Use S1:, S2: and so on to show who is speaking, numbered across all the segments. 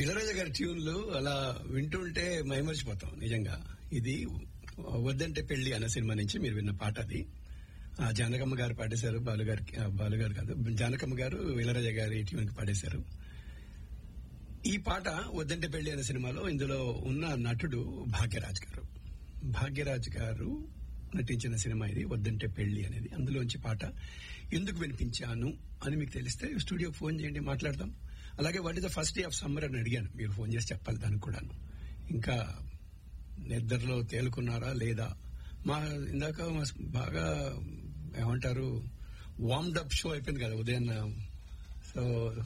S1: ఇళరాజా గారి ట్యూన్లు అలా వింటుంటే మైమర్చిపోతాం నిజంగా ఇది వద్దంటే పెళ్లి అనే సినిమా నుంచి మీరు విన్న పాట అది ఆ, జానకమ్మ గారు పాడేశారు బాలుగారికి ఆ, బాలుగారు కాదు జానకమ్మ గారు ఇళరాజా గారి ట్యూన్ కి పాడేశారు ఈ పాట వద్దంటే పెళ్లి అనే సినిమాలో ఇందులో ఉన్న నటుడు భాగ్యరాజ్ గారు భాగ్యరాజ్ గారు నటించిన సినిమా ఇది వద్దంటే పెళ్లి అనేది అందులోంచి పాట ఎందుకు వినిపించాను అని మీకు తెలిస్తే స్టూడియోకి ఫోన్ చేయండి మాట్లాడదాం అలాగే what is the first day of summer అని అడిగాను మీరు ఫోన్ చేసి చెప్పాలి దానికి కూడాను ఇంకా నిద్రలో తేలుకున్నారా లేదా మా ఇందాక మా బాగా ఏమంటారు వార్మ్డ్ అప్ షో అయిపోయింది కదా ఉదయం సో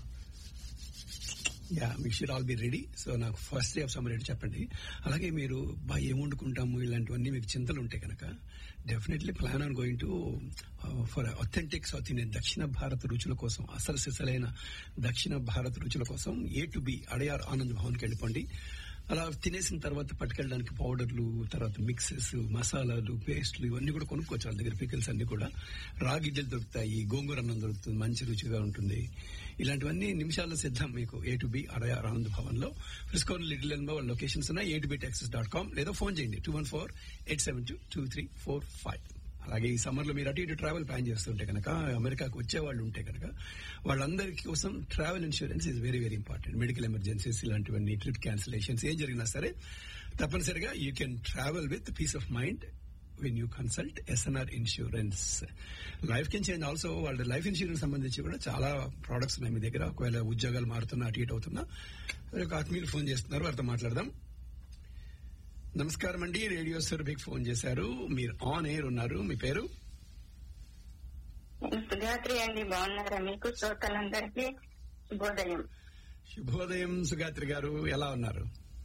S1: యా మీకు should all be ready so నాకు ఫస్ట్ డే ఆఫ్ సమ్మర్ ఏంటి చెప్పండి అలాగే మీరు బా ఏం వండుకుంటాము ఇలాంటివన్నీ మీకు చింతలు ఉంటాయి కనుక definitely plan on going to for authentic south Indian దక్షిణ భారత రుచుల కోసం అసలు సిసలైన దక్షిణ భారత రుచుల కోసం A two B Adyar Anand భవన్కి వెళ్ళిపోండి అలా తినేసిన తర్వాత పట్టుకెళ్ళడానికి పౌడర్లు తర్వాత మిక్సెస్ మసాలాలు పేస్ట్లు ఇవన్నీ కూడా కొనుక్కోవచ్చు వాళ్ళ దగ్గర పికిల్స్ అన్ని కూడా రాగిడ్డలు దొరుకుతాయి గోంగూర అన్నం దొరుకుతుంది మంచి రుచిగా ఉంటుంది ఇలాంటివన్నీ నిమిషాల్లో సిద్ధం మీకు A two B Adyar Anand Bhavan లో ఫ్రిస్కోన్ లిటిల్ ఎన్ వాళ్ళ లొకేషన్స్ ఉన్నాయి A two B Texas dot com లేదా ఫోన్ చేయండి two one four eight seven two two three four five అలాగే ఈ సమ్మర్ లో మీరు అటు ఇటు ట్రావెల్ ప్లాన్ చేస్తుంటే కనుక అమెరికాకు వచ్చే వాళ్ళు ఉంటే కనుక వాళ్ళందరికీ కోసం travel insurance is very very important medical emergencies ఇలాంటివన్నీ ట్రిప్ క్యాన్సిలేషన్స్ ఏం జరిగినా సరే తప్పనిసరిగా you can travel with peace of mind when you consult SNR insurance life can change also వాళ్ళ లైఫ్ ఇన్సూరెన్స్ సంబంధించి కూడా చాలా ప్రోడక్ట్స్ ఉన్నాయి మీ దగ్గర ఒకవేళ ఉద్యోగాలు మారుతున్నా అటు ఇటు అవుతున్నా ఒక ఆత్మీయులు ఫోన్ చేస్తున్నారు వారితో మాట్లాడదాం నమస్కారం అండి రేడియో సురభికి ఫోన్ చేశారు మీరు ఆన్ ఎయిర్ ఉన్నారు మీ పేరు
S2: సుధాత్రి అండి బాగున్నారా మీకు శ్రోతలందరికీ శుభోదయం
S1: శుభోదయం సుగాత్రి గారు ఎలా ఉన్నారు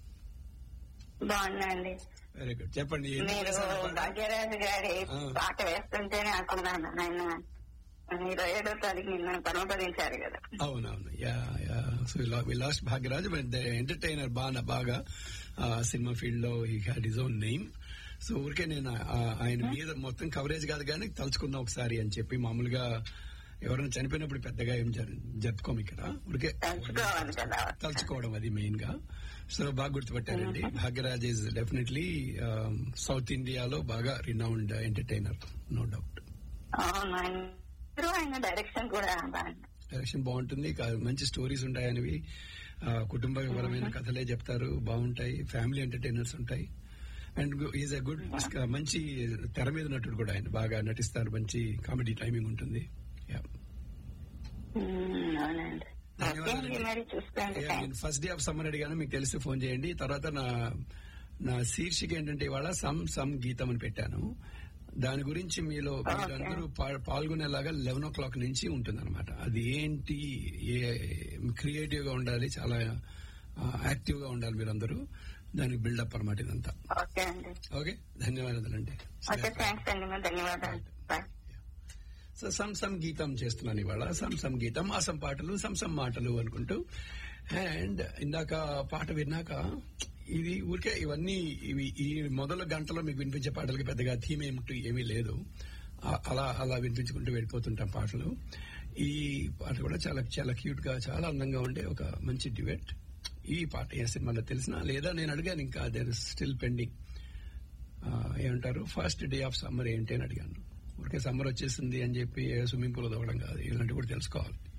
S2: బాగున్నా అండి
S1: వెరీ గుడ్ చెప్పండి ఏం
S2: మీరు
S1: చేశారు పాట?
S2: భాగ్యరాజు గారి
S1: ఆ.
S2: పాట వేస్తుంటేనే అనుకున్నాను ఆయన ఇరవై ఏడో తారీఖు నిన్న పరమపదించారు కదా
S1: అవునవును yeah yeah so we lost Bhagyaraj but entertainer బాగా బాగా ఆ, సినిమా ఫీల్డ్ లో ఈ had his own name so ఊరికే నేను ఆ- ఆయన మీద మొత్తం కవరేజ్ కాదు కానీ తలుచుకున్నా ఒకసారి అని చెప్పి మామూలుగా ఎవరైనా చనిపోయినప్పుడు పెద్దగా ఏం జరు- జరుపుకోము ఇక్కడ ఊరికే
S2: తలుచుకోవాలి కదా
S1: తలుచుకోవడం అది మెయిన్ గా సో బాగా గుర్తుపెట్టారండి భాగ్యరాజ్ ఇస్ డెఫినెట్లీ సౌత్ ఇండియాలో బాగా రినౌండ్ ఎంటర్టైనర్ నో డౌట్
S2: అవును ఆయన మీరు ఆయన డైరెక్షన్ కూడా బాగుంది
S1: డైరెక్షన్ బాగుంటుంది కా- మంచి స్టోరీస్ ఉంటాయి అనేవి ఆ, కుటుంబపరమైన కథలే చెప్తారు బాగుంటాయి ఫ్యామిలీ ఎంటర్టైనర్స్ ఉంటాయి అండ్ ఈజ్ ఎ గుడ్ మంచి తెర మీద నటుడు కూడా ఆయన బాగా నటిస్తారు మంచి కామెడీ టైమింగ్ ఉంటుంది Yeah.
S2: ఉమ్, అవునండి ఓకే అండి మరి చూసుకోండి
S1: Yeah, నేను ఫస్ట్ డే ఆఫ్ సమ్మర్ అడిగాను మీకు తెలిసి ఫోన్ చేయండి తర్వాత నా నా శీర్షిక ఏంటంటే ఇవాళ సమ్ సమ్ గీతం అని పెట్టాను దాని గురించి మీలో మీరందరూ పా- పాల్గొనేలాగా లెవెన్ ఓ క్లాక్ నుంచి ఉంటుందన్నమాట అది ఏంటి ఏ క్రియేటివ్ గా ఉండాలి చాలా యాక్టివ్ గా ఉండాలి మీరందరూ దానికి బిల్డప్ అనమాట ఇదంతా
S2: ఓకే అండి
S1: ఓకే ధన్యవాదాలండి
S2: ఓకే థ్యాంక్స్ అండి మరి ధన్యవాదాలు బాయ్
S1: సో సమ్ సమ్ గీతం చేస్తున్నాను ఇవాళ సమ్ సమ్ గీతం అసం పాటలు సమ్ సమ్ మాటలు అనుకుంటూ అండ్ ఇందాక పాట విన్నాక ఇది ఊరికే ఇవన్నీ ఇవి ఈ మొదల గంటలో మీకు వినిపించే పాటలకి పెద్దగా థీమ్ ఏమిటి ఏమీ లేదు ఆ- అలా అలా వినిపించుకుంటూ వెళ్ళిపోతుంటాం పాటలు ఈ పాట కూడా చాలా చాలా క్యూట్ గా చాలా అందంగా ఉండే ఒక మంచి డిబేట్ ఈ పాట ఏ సినిమాలో తెలిసినా లేదా నేను అడిగాను ఇంకా దేర్ స్టిల్ పెండింగ్ ఏమంటారు ఫస్ట్ డే ఆఫ్ సమ్మర్ ఏంటి అని అడిగాను ఊరికే సమ్మర్ వచ్చేసింది అని చెప్పి స్విమ్మింగ్ పూల్ తవ్వడం కాదు ఇలాంటివి కూడా తెలుసుకోవాలి